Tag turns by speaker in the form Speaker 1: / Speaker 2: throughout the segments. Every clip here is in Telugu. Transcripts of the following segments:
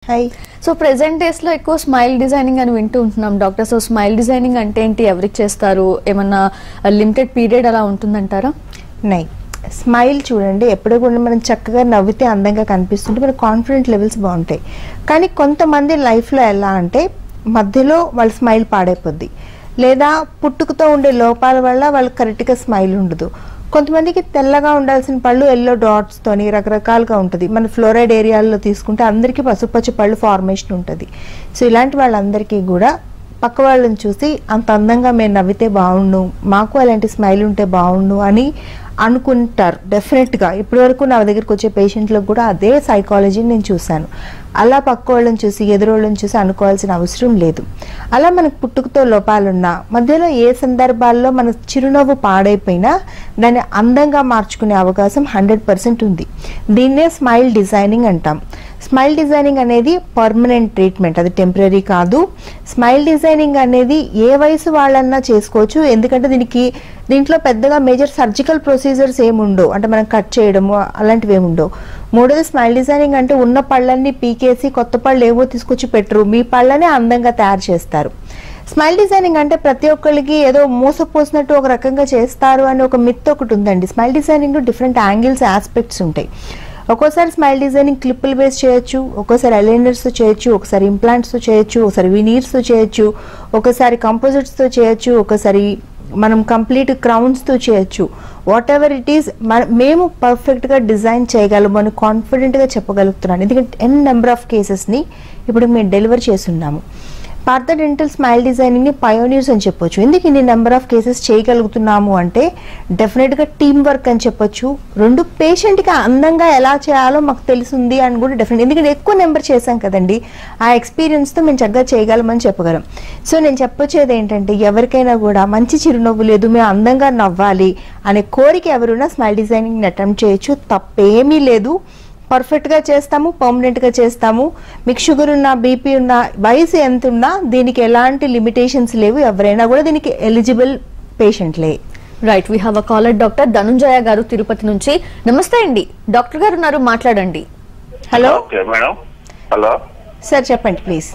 Speaker 1: హాయ్
Speaker 2: సో ప్రెసెంట్ డేస్ లో ఎక్కువ స్మైల్ డిజైనింగ్ అని వింటూ ఉంటున్నాం డాక్టర్ సో స్మైల్ డిజైనింగ్ అంటే ఏంటి ఎవరికి చేస్తారు ఏమన్నా లిమిటెడ్ పీరియడ్ అలా ఉంటుందంటారా
Speaker 1: నై స్మైల్ చూడండి ఎప్పుడు కూడా మనం చక్కగా నవ్వితే అందంగా కనిపిస్తుంటే మన కాన్ఫిడెంట్ లెవెల్స్ బాగుంటాయి కానీ కొంతమంది లైఫ్లో ఎలా అంటే మధ్యలో వాళ్ళ స్మైల్ పాడైపోద్ది లేదా పుట్టుకతో ఉండే లోపాల వల్ల వాళ్ళకి కరెక్ట్గా స్మైల్ ఉండదు కొంతమందికి తెల్లగా ఉండాల్సిన పళ్ళు ఎల్లో డాట్స్తోని రకరకాలుగా ఉంటుంది మన ఫ్లోరైడ్ ఏరియాల్లో తీసుకుంటే అందరికీ పసుపచ్చ పళ్ళు ఫార్మేషన్ ఉంటుంది సో ఇలాంటి వాళ్ళందరికీ కూడా పక్క వాళ్ళని చూసి అంత అందంగా మేము నవ్వితే బాగుండు మాకు అలాంటి స్మైల్ ఉంటే బాగుండు అని అనుకుంటారు డెఫినెట్గా ఇప్పటివరకు నా దగ్గరికి వచ్చే పేషెంట్లకు కూడా అదే సైకాలజీని నేను చూశాను అలా పక్క వాళ్ళని చూసి ఎదురోళ్ళని చూసి అనుకోవాల్సిన అవసరం లేదు అలా మనకు పుట్టుకతో లోపాలున్నా మధ్యలో ఏ సందర్భాల్లో మన చిరునవ్వు పాడైపోయినా దాన్ని అందంగా మార్చుకునే అవకాశం హండ్రెడ్ పర్సెంట్ ఉంది దీన్నే స్మైల్ డిజైనింగ్ అంటాం స్మైల్ డిజైనింగ్ అనేది పర్మనెంట్ ట్రీట్మెంట్ అది టెంపరీ కాదు స్మైల్ డిజైనింగ్ అనేది ఏ వయసు వాళ్ళన్నా చేసుకోవచ్చు ఎందుకంటే దీనికి దీంట్లో పెద్దగా మేజర్ సర్జికల్ ప్రొసీజర్స్ ఏముండవు అంటే మనం కట్ చేయడము అలాంటివి ఏముండవు మూడోది స్మైల్ డిజైనింగ్ అంటే ఉన్న పళ్ళన్నీ పీకేసి కొత్త పళ్ళు ఏవో తీసుకొచ్చి పెట్టరు మీ పళ్ళనే అందంగా తయారు చేస్తారు స్మైల్ డిజైనింగ్ అంటే ప్రతి ఒక్కరికి ఏదో మూసపోసినట్టు ఒక రకంగా చేస్తారు అని ఒక మిత్ ఒకటి ఉందండి smile designing different angles aspects ఉంటాయి ఒక్కోసారి స్మైల్ డిజైనింగ్ క్లిప్పులు బేస్ చేయొచ్చు ఒక్కోసారి అలైనర్స్తో చేయొచ్చు ఒకసారి ఇంప్లాంట్స్తో చేయొచ్చు ఒకసారి వినీర్స్తో చేయొచ్చు ఒకసారి కంపోజిట్స్తో చేయొచ్చు ఒకసారి మనం కంప్లీట్ క్రౌన్స్తో చేయొచ్చు వాట్ ఎవర్ ఇట్ ఈస్ మేము పర్ఫెక్ట్గా డిజైన్ చేయగలము అని కాన్ఫిడెంట్గా చెప్పగలుగుతున్నాను ఎందుకంటే ఎన్ నెంబర్ ఆఫ్ కేసెస్ని ఇప్పుడు మేము డెలివర్ చేస్తున్నాము పార్థ డెంటల్ స్మైల్ డిజైనింగ్ని పయోనీర్స్ అని చెప్పొచ్చు ఎందుకు ఇన్ని నెంబర్ ఆఫ్ కేసెస్ చేయగలుగుతున్నాము అంటే డెఫినెట్గా టీమ్ వర్క్ అని చెప్పొచ్చు రెండు పేషెంట్కి అందంగా ఎలా చేయాలో మాకు తెలుసుంది అని కూడా డెఫినెట్ ఎందుకంటే ఎక్కువ నెంబర్ చేశాం కదండి ఆ ఎక్స్పీరియన్స్తో మేము చక్కగా చేయగలమని చెప్పగలం సో నేను చెప్పొచ్చేది ఏంటంటే ఎవరికైనా కూడా మంచి చిరునవ్వు లేదు మేము అందంగా నవ్వాలి అనే కోరిక ఎవరున్నా స్మైల్ డిజైనింగ్ని అటెంప్ట్ చేయొచ్చు తప్పేమీ లేదు పర్ఫెక్ట్గా చేస్తాము పర్మనెంట్గా చేస్తాము మీకు షుగర్ ఉన్నా బీపీ ఉన్నా వయసు ఎంత ఉన్నా దీనికి ఎలాంటి లిమిటేషన్స్ లేవు ఎవరైనా కూడా దీనికి ఎలిజిబుల్ పేషెంట్లే
Speaker 2: right we have a caller doctor Dhananjaya గారు తిరుపతి నుంచి నమస్తే అండి డాక్టర్ గారు ఉన్నారు మాట్లాడండి
Speaker 1: hello
Speaker 3: okay madam hello
Speaker 1: sir చెప్పండి ప్లీజ్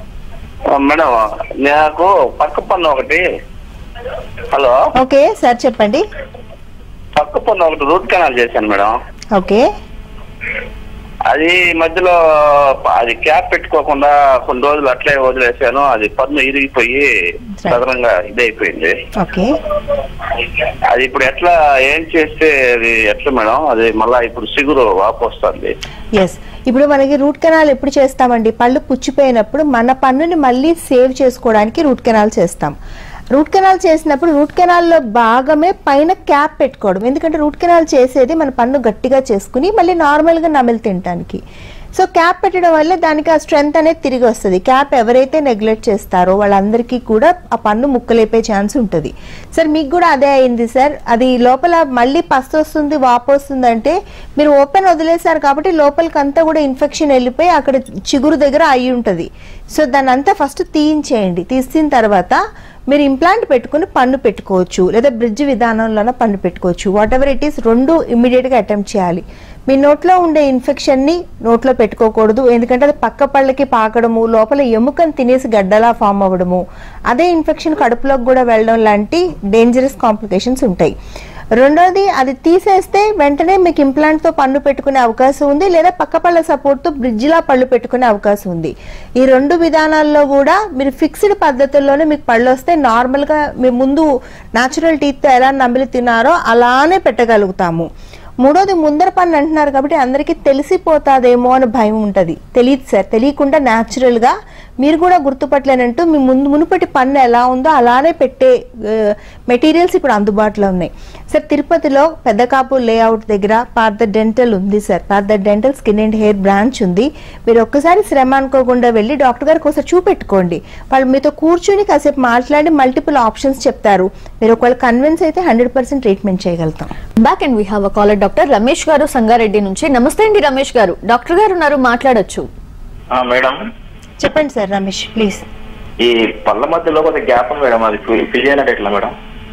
Speaker 3: ఆ, మేడం నాకు పక్క పన్ను ఒకటి హలో
Speaker 1: ఓకే సార్ చెప్పండి
Speaker 3: పక్క పన్ను ఒకటి రూట్ కెనాల్ చేశాను మేడం
Speaker 1: ఓకే
Speaker 3: అది మధ్యలో అది క్యాప్ పెట్టుకోకుండా కొన్ని రోజులు అట్లే వదిలేసాను అది పన్ను ఇరిగిపోయి సదనంగా ఇదైపోయింది
Speaker 1: ఓకే
Speaker 3: అది ఇప్పుడు ఎట్లా ఏం చేస్తే అది ఎట్లా మేడం అది మళ్ళా ఇప్పుడు సిగురు వాపు వస్తుంది
Speaker 1: ఎస్ ఇప్పుడు మనకి రూట్ కెనాల్ ఎప్పుడు చేస్తామండి పళ్ళు పుచ్చిపోయినప్పుడు మన పన్నుని మళ్ళీ సేవ్ చేసుకోవడానికి రూట్ కెనాల్ చేస్తాం రూట్ కెనాల్ చేసినప్పుడు రూట్ కెనాల్లో భాగమే పైన క్యాప్ పెట్టుకోవడం ఎందుకంటే రూట్ కెనాల్ చేసేది మన పన్ను గట్టిగా చేసుకుని మళ్ళీ నార్మల్గా నమిలి తినడానికి సో క్యాప్ పెట్టడం వల్ల దానికి ఆ స్ట్రెంగ్త్ అనేది తిరిగి వస్తుంది క్యాప్ ఎవరైతే నెగ్లెక్ట్ చేస్తారో వాళ్ళందరికీ కూడా ఆ పన్ను ముక్కలైపోయే ఛాన్స్ ఉంటుంది సార్ మీకు కూడా అదే అయింది సార్ అది లోపల మళ్ళీ పస్తు వస్తుంది వాపు వస్తుంది అంటే మీరు ఓపెన్ వదిలేశారు కాబట్టి లోపలికి అంతా కూడా ఇన్ఫెక్షన్ వెళ్ళిపోయి అక్కడ చిగురు దగ్గర అయి ఉంటుంది సో దాన్ని అంతా ఫస్ట్ తీయించేయండి తీసిన తర్వాత మీరు ఇంప్లాంట్ పెట్టుకుని పన్ను పెట్టుకోవచ్చు లేదా బ్రిడ్జ్ విధానంలోనే పన్ను పెట్టుకోవచ్చు వాట్ ఎవర్ ఇట్ ఈస్ రెండు ఇమ్మీడియట్గా అటెంప్ట్ చేయాలి మీ నోట్లో ఉండే ఇన్ఫెక్షన్ని నోట్లో పెట్టుకోకూడదు ఎందుకంటే అది పక్క పళ్ళకి పాకడము లోపల ఎముకను తినేసి గడ్డలా ఫామ్ అవ్వడము అదే ఇన్ఫెక్షన్ కడుపులోకి కూడా వెళ్ళడం లాంటి డేంజరస్ కాంప్లికేషన్స్ ఉంటాయి రెండోది అది తీసేస్తే వెంటనే మీకు ఇంప్లాంట్తో పన్ను పెట్టుకునే అవకాశం ఉంది లేదా పక్క పళ్ళ సపోర్ట్తో బ్రిడ్జిలా పళ్ళు పెట్టుకునే అవకాశం ఉంది ఈ రెండు విధానాల్లో కూడా మీరు ఫిక్స్డ్ పద్ధతుల్లోనే మీకు పళ్ళు వస్తే నార్మల్గా మీ ముందు న్యాచురల్ టీత్తో ఎలా నమిలి తిన్నారో అలానే పెట్టగలుగుతాము మూడోది ముందర పన్ను అంటున్నారు కాబట్టి అందరికీ తెలిసిపోతాదేమో అని భయం ఉంటుంది తెలియదు సార్ తెలియకుండా న్యాచురల్గా మీరు కూడా గుర్తుపట్టలేనంటూ మీ ముందు మునుపటి పన్ను ఎలా ఉందో అలానే పెట్టే మెటీరియల్స్ ఇప్పుడు అందుబాటులో ఉన్నాయి సార్ తిరుపతిలో పెద్దకాపు లేఅవుట్ దగ్గర పార్థ డెంటల్ ఉంది sir Partha dental skin and hair branch ఉంది మీరు ఒక్కసారి శ్రమ అనుకోకుండా వెళ్ళి డాక్టర్ గారికి ఒకసారి చూపెట్టుకోండి వాళ్ళు మీతో కూర్చుని కాసేపు మాట్లాడి మల్టిపుల్ ఆప్షన్స్ చెప్తారు మీరు ఒకవేళ కన్విన్స్ అయితే హండ్రెడ్ పర్సెంట్ ట్రీట్మెంట్ చేయగలుగుతాం
Speaker 2: back and we have a caller doctor Ramesh గారు సంగారెడ్డి నుంచి నమస్తే అండి రమేష్ గారు డాక్టర్ గారు ఉన్నారు మాట్లాడొచ్చు
Speaker 4: ఆ, మేడం
Speaker 1: చెప్పండి సార్ రమేష్ ప్లీజ్
Speaker 4: ఈ పళ్ళ మధ్యలో కొద్దిగా గ్యాప్ ఉంది మేడం అది ఫిల్ ఫిల్ చేయాలంటే ఎట్లా మేడం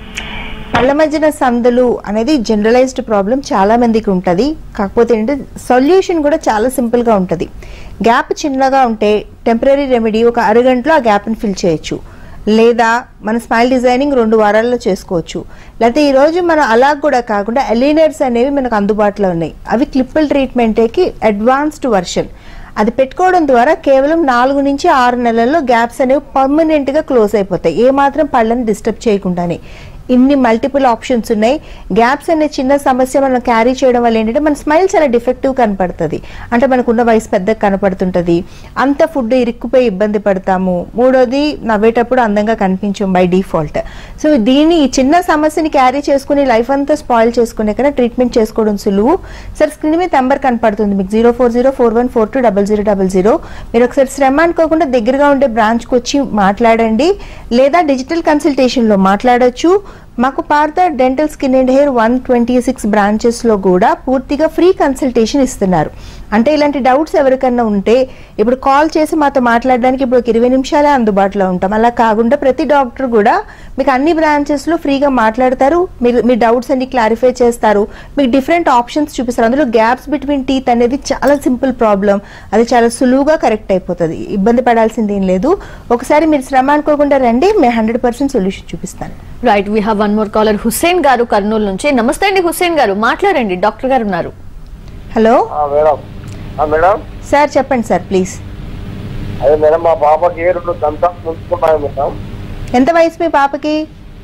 Speaker 1: పళ్ళ మధ్యన సందులు అనేది జనరలైజ్డ్ ప్రాబ్లం చాలా మందికి ఉంటుంది కాకపోతే ఏంటంటే సొల్యూషన్ కూడా చాలా సింపుల్గా ఉంటుంది గ్యాప్ చిన్నగా ఉంటే టెంపరీ రెమెడీ ఒక అరగంటలో ఆ గ్యాప్ని ఫిల్ చేయొచ్చు లేదా మన స్మైల్ డిజైనింగ్ రెండు వారాల్లో చేసుకోవచ్చు లేకపోతే ఈరోజు మనం అలా కూడా కాకుండా ఎలీనర్స్ అనేవి మనకు అందుబాటులో ఉన్నాయి అవి క్లిప్పుల్ ట్రీట్మెంటేకి అడ్వాన్స్డ్ వర్షన్ అది పెట్టుకోవడం ద్వారా కేవలం నాలుగు నుంచి ఆరు నెలల్లో గ్యాప్స్ అనేవి పర్మనెంట్గా క్లోజ్ అయిపోతాయి ఏ మాత్రం పళ్ళని డిస్టర్బ్ చేయకుండానే ఇన్ని మల్టిపుల్ ఆప్షన్స్ ఉన్నాయి గ్యాప్స్ అనే చిన్న సమస్య మనం క్యారీ చేయడం వల్ల ఏంటంటే మన స్మైల్ చాలా డిఫెక్టివ్ కనపడుతుంది అంటే మనకున్న వయసు పెద్దగా కనపడుతుంటది అంత ఫుడ్ ఇరుక్కుపోయి ఇబ్బంది పడతాము మూడోది నవ్వేటప్పుడు అందంగా కనిపించం బై డిఫాల్ట్ సో దీన్ని ఈ చిన్న సమస్యని క్యారీ చేసుకుని లైఫ్ అంతా స్పాయిల్ చేసుకునే కన్నా ట్రీట్మెంట్ చేసుకోవడం సులువు సార్ స్క్రీన్ మీద నెంబర్ కనపడుతుంది మీకు zero four zero four one four two double zero double zero మీరు ఒకసారి శ్రమ అనుకోకుండా దగ్గరగా ఉండే బ్రాంచ్కి వచ్చి మాట్లాడండి లేదా డిజిటల్ కన్సల్టేషన్లో మాట్లాడొచ్చు మాకు Partha dental skin and hair one twenty six బ్రాంచెస్లో కూడా పూర్తిగా ఫ్రీ కన్సల్టేషన్ ఇస్తున్నారు అంటే ఇలాంటి డౌట్స్ ఎవరికన్నా ఉంటే ఇప్పుడు కాల్ చేసి మాతో మాట్లాడడానికి ఇప్పుడు ఒక ఇరవై నిమిషాలే అందుబాటులో ఉంటాం అలా కాకుండా ప్రతి డాక్టర్ కూడా మీకు అన్ని బ్రాంచెస్లో ఫ్రీగా మాట్లాడతారు మీరు మీ డౌట్స్ అన్ని క్లారిఫై చేస్తారు మీకు డిఫరెంట్ ఆప్షన్స్ చూపిస్తారు అందులో గ్యాప్స్ బిట్వీన్ టీత్ అనేది చాలా సింపుల్ ప్రాబ్లం అది చాలా సులువుగా కరెక్ట్ అయిపోతుంది ఇబ్బంది పడాల్సింది ఏం లేదు ఒకసారి మీరు శ్రమ అనుకోకుండా రండి మేము హండ్రెడ్ పర్సెంట్ సొల్యూషన్ చూపిస్తాను
Speaker 2: right we have one more caller Hussain గారు కర్నూలు నుంచి నమస్తే అండి హుస్సేన్ గారు మాట్లాడండి డాక్టర్ గారు ఉన్నారు
Speaker 1: హలో
Speaker 5: ఆ, మేడం ఆ, మేడం
Speaker 1: సార్ చెప్పండి సార్ ప్లీజ్
Speaker 5: అదే మేడం మా పాపకి రెండు దంతాలు ముంచుకున్నాయి మేడం
Speaker 1: ఎంత వయసు మీ పాపకి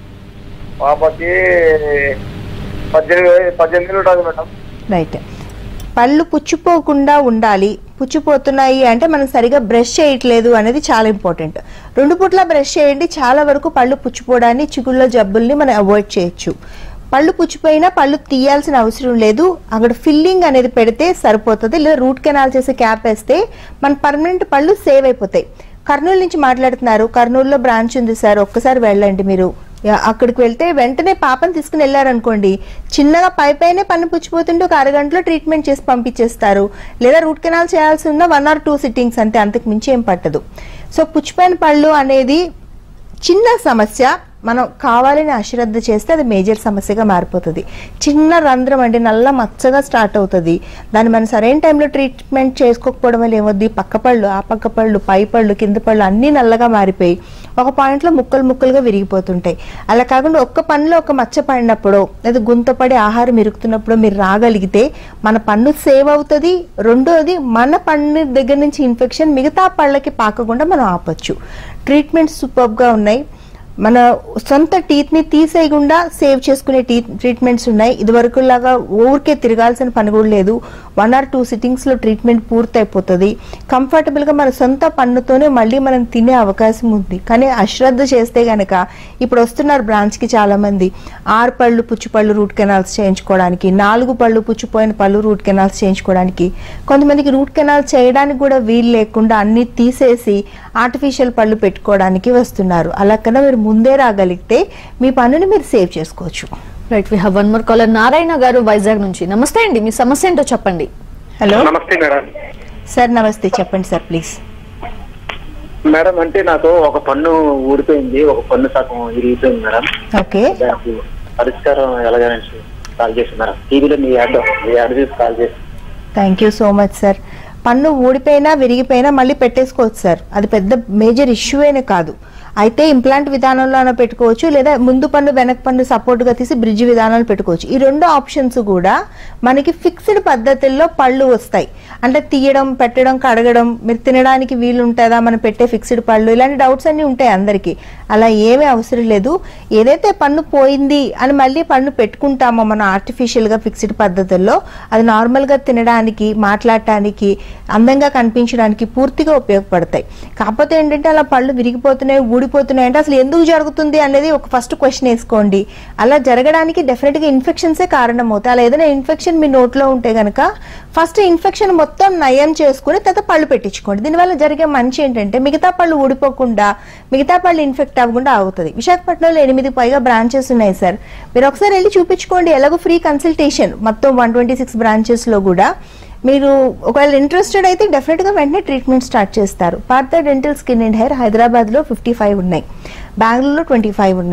Speaker 5: పాపకి పద్దెనిమిది పద్దెనిమిది ఉంటుంది మేడం
Speaker 1: రైట్ పళ్ళు పుచ్చిపోకుండా ఉండాలి పుచ్చిపోతున్నాయి అంటే మనం సరిగా బ్రష్ చేయట్లేదు అనేది చాలా ఇంపార్టెంట్ రెండు పూట్ల బ్రష్ చేయండి చాలా వరకు పళ్ళు పుచ్చిపోవడాన్ని చిగుళ్ళ జబ్బుల్ని మనం అవాయిడ్ చేయొచ్చు పళ్ళు పుచ్చిపోయినా పళ్ళు తీయాల్సిన అవసరం లేదు అక్కడ ఫిల్లింగ్ అనేది పెడితే సరిపోతుంది లేదా రూట్ కెనాల్ చేసి క్యాప్ వేస్తే మన పర్మనెంట్ పళ్ళు సేవ్ అయిపోతాయి కర్నూలు నుంచి మాట్లాడుతున్నారు కర్నూలులో బ్రాంచ్ ఉంది సార్ ఒక్కసారి వెళ్ళండి మీరు యా, అక్కడికి వెళ్తే వెంటనే పాపని తీసుకుని వెళ్ళారనుకోండి చిన్నగా పై పైనే పన్ను పుచ్చిపోతుంటే ఒక అరగంటలో ట్రీట్మెంట్ చేసి పంపించేస్తారు లేదా రూట్ కెనాల్ చేయాల్సి ఉన్న వన్ ఆర్ టూ సిట్టింగ్స్ అంతే అంతకు మించి ఏం పట్టదు సో పుచ్చిపోయిన పళ్ళు అనేది చిన్న సమస్య మనం కావాలని అశ్రద్ధ చేస్తే అది మేజర్ సమస్యగా మారిపోతుంది చిన్న రంధ్రం అండి నల్ల మచ్చగా స్టార్ట్ అవుతుంది దాన్ని మనం సరైన టైంలో ట్రీట్మెంట్ చేసుకోకపోవడం వల్ల ఏమవుద్ది పక్క పళ్ళు ఆ పక్క పళ్ళు పై పళ్ళు కింద పళ్ళు అన్నీ నల్లగా మారిపోయి ఒక పాయింట్లో ముక్కలు ముక్కలుగా విరిగిపోతుంటాయి అలా కాకుండా ఒక్క పన్నులో ఒక మచ్చ పడినప్పుడు లేదా గుంత పడి ఆహారం ఇరుకుతున్నప్పుడు మీరు రాగలిగితే మన పన్ను సేవ్ అవుతుంది రెండోది మన పన్ను దగ్గర నుంచి ఇన్ఫెక్షన్ మిగతా పళ్ళకి పాకకుండా మనం ఆపొచ్చు ట్రీట్మెంట్స్ సూపర్గా ఉన్నాయి మన సొంత టీత్ని తీసేయకుండా సేవ్ చేసుకునే టీ ట్రీట్మెంట్స్ ఉన్నాయి ఇదివరకు లాగా ఊరికే తిరగాల్సిన పని కూడా లేదు వన్ ఆర్ టూ సిట్టింగ్స్లో ట్రీట్మెంట్ పూర్తయిపోతుంది కంఫర్టబుల్గా మన సొంత పన్నుతోనే మళ్ళీ మనం తినే అవకాశం ఉంది కానీ అశ్రద్ధ చేస్తే గనక ఇప్పుడు వస్తున్నారు బ్రాంచ్కి చాలామంది ఆరు పళ్ళు పుచ్చు పళ్ళు రూట్ కెనాల్స్ చేయించుకోవడానికి నాలుగు పళ్ళు పుచ్చిపోయిన పళ్ళు రూట్ కెనాల్స్ చేయించుకోవడానికి కొంతమందికి రూట్ కెనాల్ చేయడానికి కూడా వీలు లేకుండా అన్ని తీసేసి ఆర్టిఫిషియల్ పళ్ళు పెట్టుకోవడానికి వస్తున్నారు అలా కన్నా మీరు ముందే రాగలిగితే మీ పన్నుని మీరు సేవ్ చేసుకోవచ్చు
Speaker 2: right we have one more caller Narayana గారు వైజాగ్ నుంచి నమస్తే అండి మీ సమస్య ఏంటో చెప్పండి
Speaker 1: హలో
Speaker 5: నమస్తే మేడం
Speaker 1: సార్ నమస్తే చెప్పండి సార్ ప్లీజ్
Speaker 4: మేడం అంటే నాకు ఒక పన్ను ఊడిపోయింది ఒక పన్ను సగం ఇరిగిపోయింది మేడం
Speaker 1: ఓకే
Speaker 4: దానికి పరిష్కారం ఎలాగని కాల్ చేసి మేడం టీవీలో మీ యాడ్ మీ యాడ్ చూసి కాల్ చేసి
Speaker 1: thank you so much sir పన్ను ఊడిపోయినా విరిగిపోయినా మళ్ళీ పెట్టేసుకోవచ్చు సార్ అది పెద్ద మేజర్ ఇష్యూ అయినా కాదు అయితే ఇంప్లాంట్ విధానంలో అయినా పెట్టుకోవచ్చు లేదా ముందు పన్ను వెనక పన్ను సపోర్ట్గా తీసి బ్రిడ్జ్ విధానాలు పెట్టుకోవచ్చు ఈ రెండు ఆప్షన్స్ కూడా మనకి ఫిక్స్డ్ పద్ధతుల్లో పళ్ళు వస్తాయి అంటే తీయడం పెట్టడం కడగడం మీరు తినడానికి వీలు ఉంటుందా మనం పెట్టే ఫిక్స్డ్ పళ్ళు ఇలాంటి డౌట్స్ అన్నీ ఉంటాయి అందరికీ అలా ఏమీ అవసరం లేదు ఏదైతే పన్ను పోయింది అని మళ్ళీ పన్ను పెట్టుకుంటామో మనం ఆర్టిఫిషియల్గా ఫిక్స్డ్ పద్ధతుల్లో అది నార్మల్గా తినడానికి మాట్లాడటానికి అందంగా కనిపించడానికి పూర్తిగా ఉపయోగపడతాయి కాకపోతే ఏంటంటే అలా పళ్ళు విరిగిపోతున్నాయి ఊడిపోతున్నాయి అంటే అసలు ఎందుకు జరుగుతుంది అనేది ఒక ఫస్ట్ క్వశ్చన్ వేసుకోండి అలా జరగడానికి డెఫినెట్గా ఇన్ఫెక్షన్సే కారణం అవుతాయి అలా ఏదైనా ఇన్ఫెక్షన్ మీ నోట్లో ఉంటే గనక ఫస్ట్ ఇన్ఫెక్షన్ మొత్తం నయం చేసుకుని తర్వాత పళ్ళు పెట్టించుకోండి దీనివల్ల జరిగే మంచి ఏంటంటే మిగతా పళ్ళు ఊడిపోకుండా మిగతా పళ్ళు ఇన్ఫెక్ట్ అవ్వకుండా అవుతుంది విశాఖపట్నంలో ఎనిమిది పైగా బ్రాంచెస్ ఉన్నాయి సార్ మీరు ఒకసారి వెళ్ళి చూపించుకోండి ఎలాగో ఫ్రీ కన్సల్టేషన్ మొత్తం వన్ ట్వంటీ సిక్స్ బ్రాంచెస్లో కూడా మీరు ఒకవేళ ఇంట్రెస్టెడ్ అయితే డెఫినెట్గా వెంటనే ట్రీట్మెంట్ స్టార్ట్ చేస్తారు Partha dental skin and hair హైదరాబాద్లో ఫిఫ్టీ ఫైవ్ ఉన్నాయి బెంగళూరులో ట్వంటీ ఫైవ్ ఉన్నాయి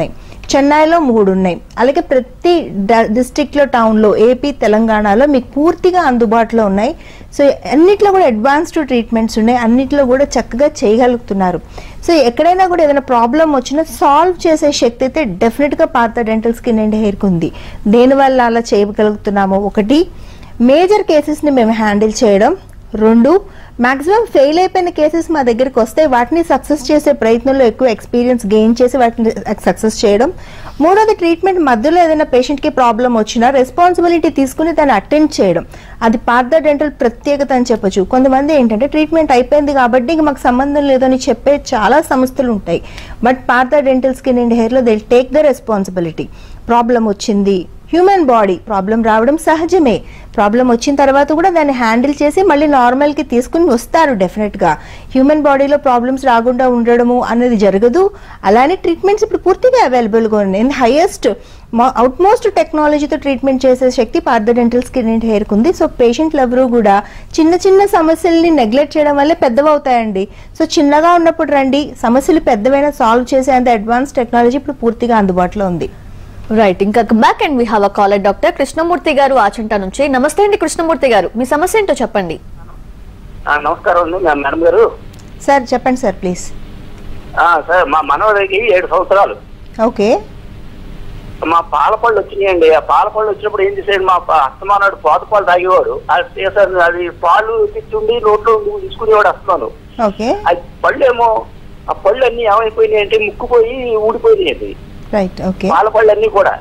Speaker 1: చెన్నైలో మూడు ఉన్నాయి అలాగే ప్రతి డ- డిస్ట్రిక్ట్లో టౌన్లో ఏపీ తెలంగాణలో మీకు పూర్తిగా అందుబాటులో ఉన్నాయి సో అన్నిట్లో కూడా అడ్వాన్స్డ్ ట్రీట్మెంట్స్ ఉన్నాయి అన్నిట్లో కూడా చక్కగా చేయగలుగుతున్నారు సో ఎక్కడైనా కూడా ఏదైనా ప్రాబ్లం వచ్చినా సాల్వ్ చేసే శక్తి అయితే డెఫినెట్గా పాత డెంటల్ స్కిన్ అండ్ హెయిర్కి ఉంది దేనివల్ల అలా చేయగలుగుతున్నామో ఒకటి మేజర్ కేసెస్ని మేము హ్యాండిల్ చేయడం రెండు మాక్సిమం ఫెయిల్ అయిపోయిన కేసెస్ మా దగ్గరికి వస్తే వాటిని సక్సెస్ చేసే ప్రయత్నంలో ఎక్కువ ఎక్స్పీరియన్స్ గెయిన్ చేసి వాటిని సక్సెస్ చేయడం మూడోది ట్రీట్మెంట్ మధ్యలో ఏదైనా పేషెంట్కి ప్రాబ్లం వచ్చినా రెస్పాన్సిబిలిటీ తీసుకుని దాన్ని అటెండ్ చేయడం అది పార్థ డెంటల్ ప్రత్యేకత అని చెప్పొచ్చు కొంతమంది ఏంటంటే ట్రీట్మెంట్ అయిపోయింది కాబట్టి ఇంక మాకు సంబంధం లేదని చెప్పే చాలా సంస్థలు ఉంటాయి but Partha dental skin and హెయిర్లో they take the responsibility problem వచ్చింది హ్యూమన్ బాడీ ప్రాబ్లం రావడం సహజమే ప్రాబ్లం వచ్చిన తర్వాత కూడా దాన్ని హ్యాండిల్ చేసి మళ్ళీ నార్మల్కి తీసుకుని వస్తారు డెఫినెట్గా హ్యూమన్ బాడీలో ప్రాబ్లమ్స్ రాకుండా ఉండడము అనేది జరగదు అలానే ట్రీట్మెంట్స్ ఇప్పుడు పూర్తిగా అవైలబుల్గా ఉన్నాయి హైయెస్ట్ అవుట్మోస్ట్ టెక్నాలజీతో ట్రీట్మెంట్ చేసే శక్తి పార్థ డెంటల్ స్కిన్ అండ్ హెయిర్కి ఉంది సో పేషెంట్లు ఎవరు కూడా చిన్న చిన్న సమస్యల్ని నెగ్లెక్ట్ చేయడం వల్లే పెద్దవవుతాయండి సో చిన్నగా ఉన్నప్పుడు రండి సమస్యలు పెద్దవైనా సాల్వ్ చేసేంత అడ్వాన్స్ టెక్నాలజీ ఇప్పుడు పూర్తిగా అందుబాటులో ఉంది
Speaker 2: రైట్ ఇంకా back and we have a caller doctor Krishnamurthy గారు ఆచంట నుంచి నమస్తే అండి కృష్ణమూర్తి గారు మీ సమస్య ఏంటో చెప్పండి
Speaker 5: ఆ, నమస్కారం అండి మా మేడం గారు
Speaker 1: సార్ చెప్పండి సార్ ప్లీజ్
Speaker 5: ఆ, సార్ మా మనవడికి ఏడు సంవత్సరాలు
Speaker 1: ఓకే
Speaker 5: మా పాల పళ్ళు వచ్చినాయండి ఆ పాల పళ్ళు వచ్చినప్పుడు ఏం చేసాడు మా ప- అస్తమానాడు పాత పాలు తాగేవాడు అది సార్ అది పాలు తెచ్చుండి నోట్లో ఉండి తీసుకునేవాడు అస్తమాను
Speaker 1: ఓకే
Speaker 5: ఆ పళ్ళు ఏమో ఆ పళ్ళు అన్ని ఏమైపోయినాయి అంటే ముక్కుపోయి ఊడిపోయినాయండి
Speaker 1: రైట్ ఓకే
Speaker 5: పాల పళ్ళు అన్ని కూడా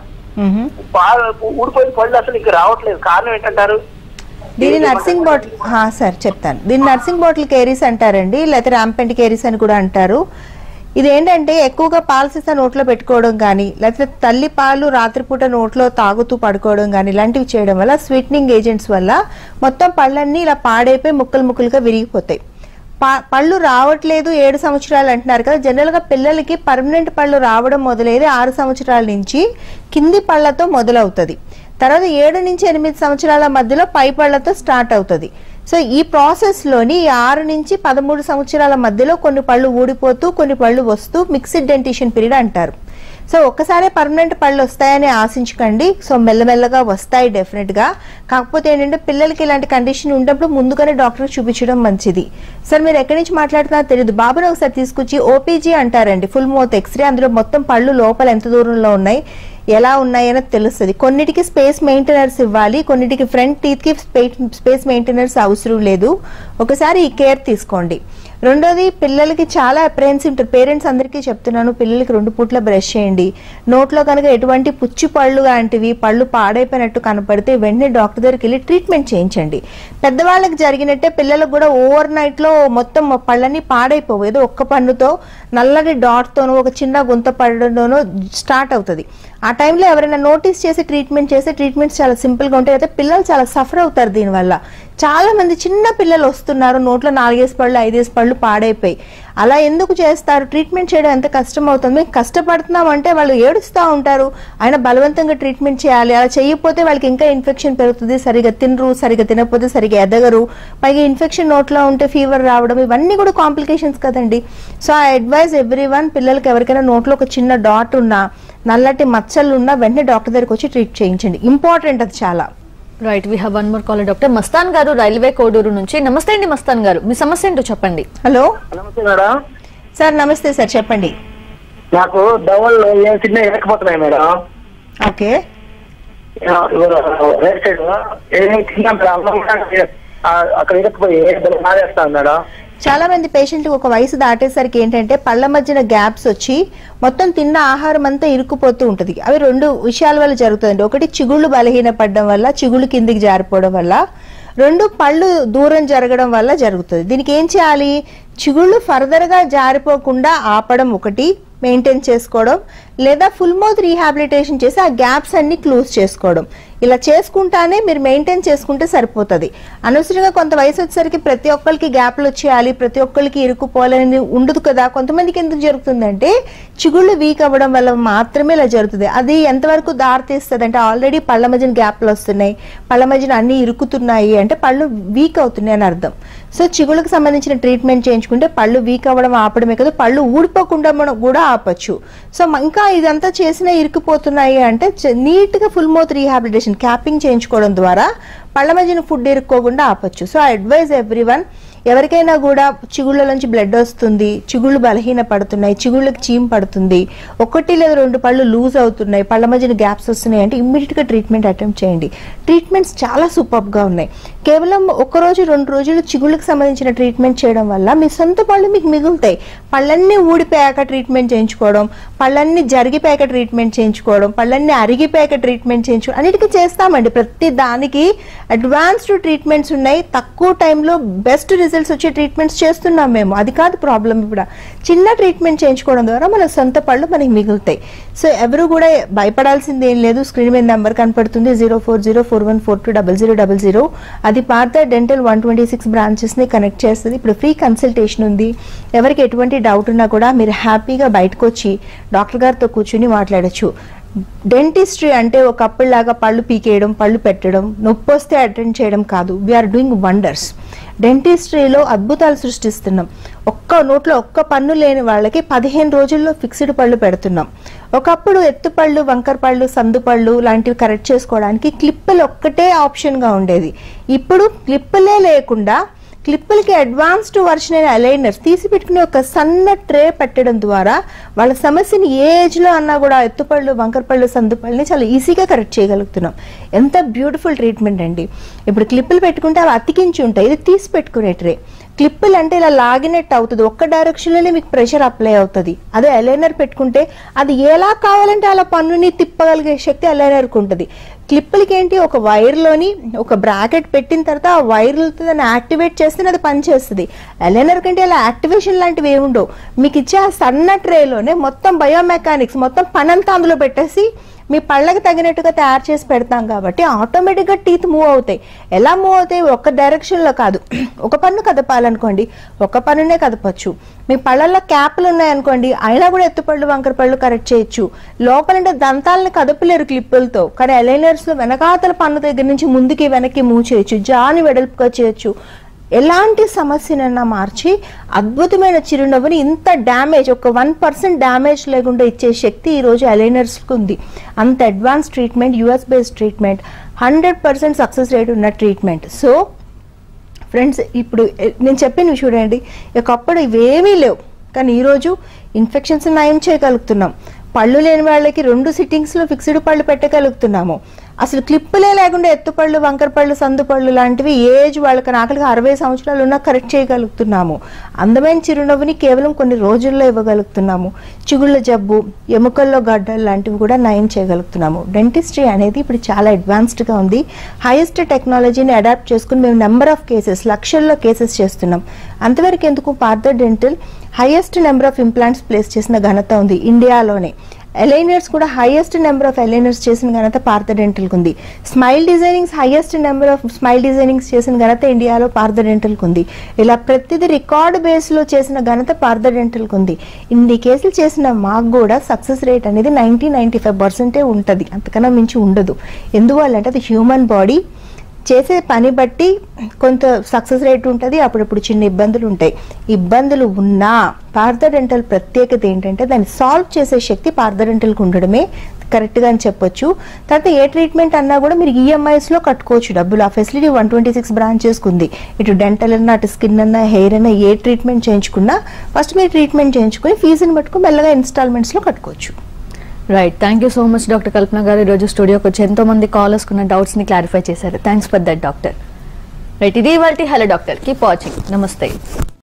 Speaker 5: పాల ఊడిపోయిన పళ్ళు అసలు ఇంకా రావట్లేదు కారణం ఏంటంటారు
Speaker 1: దీని నర్సింగ్ బాటిల్ సార్ చెప్తాను దీని నర్సింగ్ బాటిల్ కేరీస్ అంటారండి లేకపోతే ర్యాంపెంట్ కేరీస్ అని కూడా అంటారు ఇది ఏంటంటే ఎక్కువగా పాల సీసా నోట్లో పెట్టుకోవడం కానీ లేకపోతే తల్లి పాలు రాత్రిపూట నోట్లో తాగుతూ పడుకోవడం కానీ ఇలాంటివి చేయడం వల్ల స్వీట్నింగ్ ఏజెంట్స్ వల్ల మొత్తం పళ్ళన్నీ ఇలా పాడైపోయి ముక్కలు ముక్కలుగా విరిగిపోతాయి ప- పళ్ళు రావట్లేదు ఏడు సంవత్సరాలు అంటున్నారు కదా జనరల్గా పిల్లలకి పర్మనెంట్ పళ్ళు రావడం మొదలైతే ఆరు సంవత్సరాల నుంచి కింది పళ్ళతో మొదలవుతుంది తర్వాత ఏడు నుంచి ఎనిమిది సంవత్సరాల మధ్యలో పై పళ్ళతో స్టార్ట్ అవుతుంది సో ఈ ప్రాసెస్లోని ఈ ఆరు నుంచి పదమూడు సంవత్సరాల మధ్యలో కొన్ని పళ్ళు ఊడిపోతూ కొన్ని పళ్ళు వస్తూ మిక్స్డ్ డెంటిషన్ పీరియడ్ అంటారు సో ఒక్కసారి పర్మనెంట్ పళ్ళు వస్తాయని ఆశించకండి సో మెల్లమెల్లగా వస్తాయి డెఫినెట్గా కాకపోతే ఏంటంటే పిల్లలకి ఇలాంటి కండిషన్ ఉన్నప్పుడు ముందుగానే డాక్టర్కి చూపించడం మంచిది సార్ మీరు ఎక్కడి నుంచి మాట్లాడుతున్నారో తెలియదు బాబుని ఒకసారి తీసుకొచ్చి ఓపీజీ అంటారండి ఫుల్ మౌత్ ఎక్స్రే అందులో మొత్తం పళ్ళు లోపల ఎంత దూరంలో ఉన్నాయి ఎలా ఉన్నాయి అనేది తెలుస్తుంది కొన్నిటికి స్పేస్ మెయింటెనర్స్ ఇవ్వాలి కొన్నిటికి ఫ్రంట్ టీత్కి స్పేస్ మెయింటెనర్స్ అవసరం లేదు ఒకసారి ఈ కేర్ తీసుకోండి రెండోది పిల్లలకి చాలా అప్రహెన్సివ్ ఉంటుంది పేరెంట్స్ అందరికీ చెప్తున్నాను పిల్లలకి రెండు పూట్ల బ్రష్ చేయండి నోట్లో కనుక ఎటువంటి పుచ్చి పళ్ళు లాంటివి పళ్ళు పాడైపోయినట్టు కనపడితే వెంటనే డాక్టర్ దగ్గరికి వెళ్ళి ట్రీట్మెంట్ చేయించండి పెద్దవాళ్ళకి జరిగినట్టే పిల్లలకు కూడా ఓవర్ నైట్లో మొత్తం పళ్ళని పాడైపోవు ఏదో ఒక్క పన్నుతో నల్లటి డాట్తోనో ఒక చిన్న గుంత పడడంతోనో స్టార్ట్ అవుతుంది ఆ టైంలో ఎవరైనా నోటీస్ చేసి ట్రీట్మెంట్ చేస్తే ట్రీట్మెంట్స్ చాలా సింపుల్గా ఉంటాయి అయితే పిల్లలు చాలా సఫర్ అవుతారు దీనివల్ల చాలా మంది చిన్న పిల్లలు వస్తున్నారు నోట్లో నాలుగేసి పళ్ళు ఐదేసి పళ్ళు పాడైపోయి అలా ఎందుకు చేస్తారు ట్రీట్మెంట్ చేయడం ఎంత కష్టం అవుతుంది మేము కష్టపడుతున్నాం అంటే వాళ్ళు ఏడుస్తూ ఉంటారు ఆయన బలవంతంగా ట్రీట్మెంట్ చేయాలి అలా చేయకపోతే వాళ్ళకి ఇంకా ఇన్ఫెక్షన్ పెరుగుతుంది సరిగా తినరు సరిగా తినకపోతే సరిగా ఎదగరు పైగా ఇన్ఫెక్షన్ నోట్లో ఉంటే ఫీవర్ రావడం ఇవన్నీ కూడా కాంప్లికేషన్స్ కదండి so I advise everyone పిల్లలకి ఎవరికైనా నోట్లో ఒక చిన్న డాట్ ఉన్నా నల్లటి మచ్చలు ఉన్నా వెంటనే డాక్టర్ దగ్గరికి వచ్చి ట్రీట్ చేయించండి ఇంపార్టెంట్ అది చాలా
Speaker 2: right we have one more caller doctor Mastan గారు రైల్వే కోడూరు నుంచి నమస్తే అండి మస్తాన్ గారు మీ సమస్య ఏంటో చెప్పండి
Speaker 1: హలో
Speaker 5: నమస్తే మేడం
Speaker 1: సార్ నమస్తే సార్ చెప్పండి
Speaker 5: నాకు దవళ్ళు ఏం తిన్నా ఎరకపోతున్నాయి మేడం
Speaker 1: ఓకే
Speaker 5: రైట్ సైడ్ ఏం తిన్నా మేడం అన్నం కూడా ఆ- అక్కడ ఇరకపోయి మారేస్తాను మేడం
Speaker 1: చాలా మంది పేషెంట్లు ఒక వయసు దాటేసరికి ఏంటంటే పళ్ళ మధ్యన గ్యాప్స్ వచ్చి మొత్తం తిన్న ఆహారం అంతా ఇరుక్కుపోతూ ఉంటుంది అవి రెండు విషయాల వల్ల జరుగుతుందండి ఒకటి చిగుళ్ళు బలహీనపడడం వల్ల చిగుళ్ళు కిందికి జారిపోవడం వల్ల రెండు పళ్ళు దూరం జరగడం వల్ల జరుగుతుంది దీనికి ఏం చేయాలి చిగుళ్ళు ఫర్దర్గా జారిపోకుండా ఆపడం ఒకటి మెయింటైన్ చేసుకోవడం లేదా ఫుల్ మౌత్ రీహాబిలిటేషన్ చేసి ఆ గ్యాప్స్ అన్ని క్లోజ్ చేసుకోవడం ఇలా చేసుకుంటానే మీరు మెయింటైన్ చేసుకుంటే సరిపోతుంది అనవసరంగా కొంత వయసు వచ్చేసరికి ప్రతి ఒక్కరికి గ్యాప్లు వచ్చేయాలి ప్రతి ఒక్కరికి ఇరుక్కుపోవాలని ఉండదు కదా కొంతమందికి ఎందుకు జరుగుతుందంటే చిగుళ్ళు వీక్ అవ్వడం వల్ల మాత్రమే ఇలా జరుగుతుంది అది ఎంతవరకు దారితీస్తుంది అంటే ఆల్రెడీ పళ్ళ మధ్యన గ్యాప్లు వస్తున్నాయి పళ్ళ మధ్యన అన్ని ఇరుకుతున్నాయి అంటే పళ్ళు వీక్ అవుతున్నాయి అని అర్థం సో చిగుళ్ళకి సంబంధించిన ట్రీట్మెంట్ చేయించుకుంటే పళ్ళు వీక్ అవ్వడం ఆపడమే కదా పళ్ళు ఊడిపోకుండా మనం కూడా ఆపచ్చు సో మ- ఇంకా ఇదంతా చేసినా ఇరుక్కుపోతున్నాయి అంటే చ- నీట్గా ఫుల్ మౌత్ రీహాబిలిటేషన్ క్యాపింగ్ చేయించుకోవడం ద్వారా పళ్ళ మధ్యన ఫుడ్ ఇరుక్కోకుండా ఆపచ్చు సో ఐ అడ్వైజ్ ఎవ్రీ ఎవరికైనా కూడా చిగుళ్ళ నుంచి బ్లడ్ వస్తుంది చిగుళ్ళు బలహీన పడుతున్నాయి చిగుళ్ళకి చీమ్ పడుతుంది ఒకటి లేదా రెండు పళ్ళు లూజ్ అవుతున్నాయి పళ్ళ మధ్యన గ్యాప్స్ వస్తున్నాయి అంటే ఇమ్మీడియట్ గా ట్రీట్మెంట్ అటెంప్ట్ చేయండి ట్రీట్మెంట్స్ చాలా సూపర్ గా ఉన్నాయి కేవలం ఒక రోజు రెండు రోజులు చిగుళ్ళకి సంబంధించిన ట్రీట్మెంట్ చేయడం వల్ల మీ సొంత పళ్ళు మీకు మిగులుతాయి పళ్ళన్నీ ఊడిపోయాక ట్రీట్మెంట్ చేయించుకోవడం పళ్ళన్నీ జరిగిపోయాక ట్రీట్మెంట్ చేయించుకోవడం పళ్ళన్నీ అరిగిపోయాక ట్రీట్మెంట్ చేయించుకోవడం అన్నిటికీ చేస్తామండి ప్రతి దానికి అడ్వాన్స్డ్ ట్రీట్మెంట్స్ ఉన్నాయి తక్కువ టైంలో బెస్ట్ రిజల్ట్స్ వచ్చే ట్రీట్మెంట్స్ చేస్తున్నాం మేము అది కాదు ప్రాబ్లం ఇప్పుడు చిన్న ట్రీట్మెంట్ చేయించుకోవడం ద్వారా మన సొంత పళ్ళు మనకి మిగులుతాయి సో ఎవరు కూడా భయపడాల్సింది ఏం లేదు స్క్రీన్ మీద నెంబర్ కనపడుతుంది zero four zero four one four two double zero double zero అది Partha dental one twenty six బ్రాంచెస్ని కనెక్ట్ చేస్తుంది ఇప్పుడు ఫ్రీ కన్సల్టేషన్ ఉంది ఎవరికి ఎటువంటి డౌట్ ఉన్నా కూడా మీరు హ్యాపీగా బయటకు వచ్చి డాక్టర్ గారితో కూర్చుని మాట్లాడొచ్చు డెంటిస్ట్రీ అంటే ఒకప్పుడులాగా పళ్ళు పీకేయడం పళ్ళు పెట్టడం నొప్పి వస్తే అటెండ్ చేయడం కాదు వీఆర్ డూయింగ్ వండర్స్ డెంటిస్ట్రీలో అద్భుతాలు సృష్టిస్తున్నాం ఒక్క నోట్లో ఒక్క పన్ను లేని వాళ్ళకి పదిహేను రోజుల్లో ఫిక్స్డ్ పళ్ళు పెడుతున్నాం ఒకప్పుడు ఎత్తుపళ్ళు వంకర పళ్ళు సందు పళ్ళు లాంటివి కరెక్ట్ చేసుకోవడానికి క్లిప్పులు ఒక్కటే ఆప్షన్గా ఉండేది ఇప్పుడు క్లిప్పులే లేకుండా క్లిప్పులకి అడ్వాన్స్డ్ వర్షన్ అయిన అలైనర్స్ తీసి పెట్టుకుని ఒక సన్న ట్రే పెట్టడం ద్వారా వాళ్ళ సమస్యని ఏ ఏజ్లో అన్నా కూడా ఎత్తుపళ్ళు వంకరపళ్ళు సందుపళ్ళని చాలా ఈజీగా కరెక్ట్ చేయగలుగుతున్నాం ఎంత బ్యూటిఫుల్ ట్రీట్మెంట్ అండి ఇప్పుడు క్లిప్పులు పెట్టుకుంటే అవి అతికించి ఉంటాయి ఇది తీసి పెట్టుకునే ట్రే క్లిప్పులు అంటే ఇలా లాగినట్టు అవుతుంది ఒక్క డైరెక్షన్లోనే మీకు ప్రెషర్ అప్లై అవుతుంది అదే అలైనర్ పెట్టుకుంటే అది ఎలా కావాలంటే అలా పన్నుని తిప్పగలిగే శక్తి అలైనర్కి ఉంటుంది క్లిప్పులకి ఏంటి ఒక వైర్లోని ఒక బ్రాకెట్ పెట్టిన తర్వాత ఆ వైర్లతో దాన్ని యాక్టివేట్ చేస్తే అది పనిచేస్తుంది అలైనర్ కంటే అలా యాక్టివేషన్ లాంటివి ఏమి ఉండవు మీకు ఇచ్చే ఆ సన్న ట్రేలోనే మొత్తం బయోమెకానిక్స్ మొత్తం పనంతా అందులో పెట్టేసి మీ పళ్ళకి తగినట్టుగా తయారు చేసి పెడతాం కాబట్టి ఆటోమేటిక్గా టీత్ మూవ్ అవుతాయి ఎలా మూవ్ అవుతాయి ఒక డైరెక్షన్లో కాదు ఒక పన్ను కదపాలనుకోండి ఒక పన్నునే కదపచ్చు మీ పళ్ళల్లో క్యాప్లు ఉన్నాయనుకోండి అయినా కూడా ఎత్తుపళ్ళు వంకర పళ్ళు కరెక్ట్ చేయొచ్చు లోపలంటే దంతాలను కదపలేరు క్లిప్పులతో కానీ అలైనర్స్లో వెనకాతల పన్ను దగ్గర నుంచి ముందుకి వెనక్కి మూవ్ చేయొచ్చు జాని వెడల్పుగా చేయొచ్చు ఎలాంటి సమస్యనైనా మార్చి అద్భుతమైన చిరునవ్వుని ఇంత డ్యామేజ్ ఒక వన్ పర్సెంట్ డ్యామేజ్ లేకుండా ఇచ్చే శక్తి ఈరోజు అలైనర్స్కి ఉంది అంత advance treatment US based treatment hundred percent success rate ఉన్న ట్రీట్మెంట్ సో ఫ్రెండ్స్ ఇప్పుడు ఎ- నేను చెప్పినవి చూడండి ఒకప్పుడు ఇవేమీ లేవు కానీ ఈరోజు ఇన్ఫెక్షన్స్ నయం చేయగలుగుతున్నాం పళ్ళు లేని వాళ్ళకి రెండు సిట్టింగ్స్లో ఫిక్స్డ్ పళ్ళు పెట్టగలుగుతున్నాము అసలు క్లిప్పులే లేకుండా ఎత్తుపళ్ళు వంకర పళ్ళు సందు పళ్ళు లాంటివి ఏజ్ వాళ్ళకి నాకలికి అరవై సంవత్సరాలు ఉన్నా కరెక్ట్ చేయగలుగుతున్నాము అందమైన చిరునవ్వుని కేవలం కొన్ని రోజుల్లో ఇవ్వగలుగుతున్నాము చిగుళ్ళ జబ్బు ఎముకల్లో గడ్డలు లాంటివి కూడా నయం చేయగలుగుతున్నాము డెంటిస్ట్రీ అనేది ఇప్పుడు చాలా అడ్వాన్స్డ్గా ఉంది హైయెస్ట్ టెక్నాలజీని అడాప్ట్ చేసుకుని మేము నెంబర్ ఆఫ్ కేసెస్ లక్షల్లో కేసెస్ చేస్తున్నాం అంతవరకు ఎందుకు Partha dental highest number of implants place చేసిన ఘనత ఉంది ఇండియాలోనే ఎలైనర్స్ కూడా హైయెస్ట్ నెంబర్ ఆఫ్ ఎలైనర్స్ చేసిన ఘనత పార్థ డెంటల్కి ఉంది smile designings highest number of smile designings చేసిన ఘనత ఇండియాలో పార్థ డెంటల్కి ఉంది ఇలా ప్రతిదీ రికార్డ్ బేస్లో చేసిన ఘనత పార్థ డెంటల్కి ఉంది ఇన్ని కేసులు చేసిన మాకు కూడా సక్సెస్ రేట్ అనేది నైంటీ నైంటీ ఫైవ్ పర్సెంటే ఉంటుంది అంతకన్నా మించి ఉండదు ఎందువల్లంటే అది హ్యూమన్ బాడీ చేసే పని బట్టి కొంత సక్సెస్ రేట్ ఉంటుంది అప్పుడప్పుడు చిన్న ఇబ్బందులు ఉంటాయి ఇబ్బందులు ఉన్నా పార్థ డెంటల్ ప్రత్యేకత ఏంటంటే దాన్ని సాల్వ్ చేసే శక్తి పార్థ డెంటల్కి ఉండడమే కరెక్ట్గా అని చెప్పొచ్చు తర్వాత ఏ ట్రీట్మెంట్ అన్నా కూడా మీరు ఈఎంఐస్లో కట్టుకోవచ్చు డబ్బులు ఆ ఫెసిలిటీ వన్ ట్వంటీ సిక్స్ బ్రాంచెస్కి ఉంది ఇటు డెంటల్ అన్నా అటు స్కిన్ అన్నా హెయిర్ అన్నా ఏ ట్రీట్మెంట్ చేయించుకున్నా ఫస్ట్ మీరు ట్రీట్మెంట్ చేయించుకొని ఫీజుని పట్టుకుని మెల్లగా ఇన్స్టాల్మెంట్స్లో కట్టుకోవచ్చు
Speaker 2: right thank you so much doctor Kalpana గారు ఈరోజు స్టూడియోకి వచ్చి ఎంతో మంది కాలర్స్ కున్న డౌట్స్ ని క్లారిఫై చేశారు thanks for that doctor right ఇది ఇవాళ హలో డాక్టర్ కీప్ వాచింగ్ నమస్తే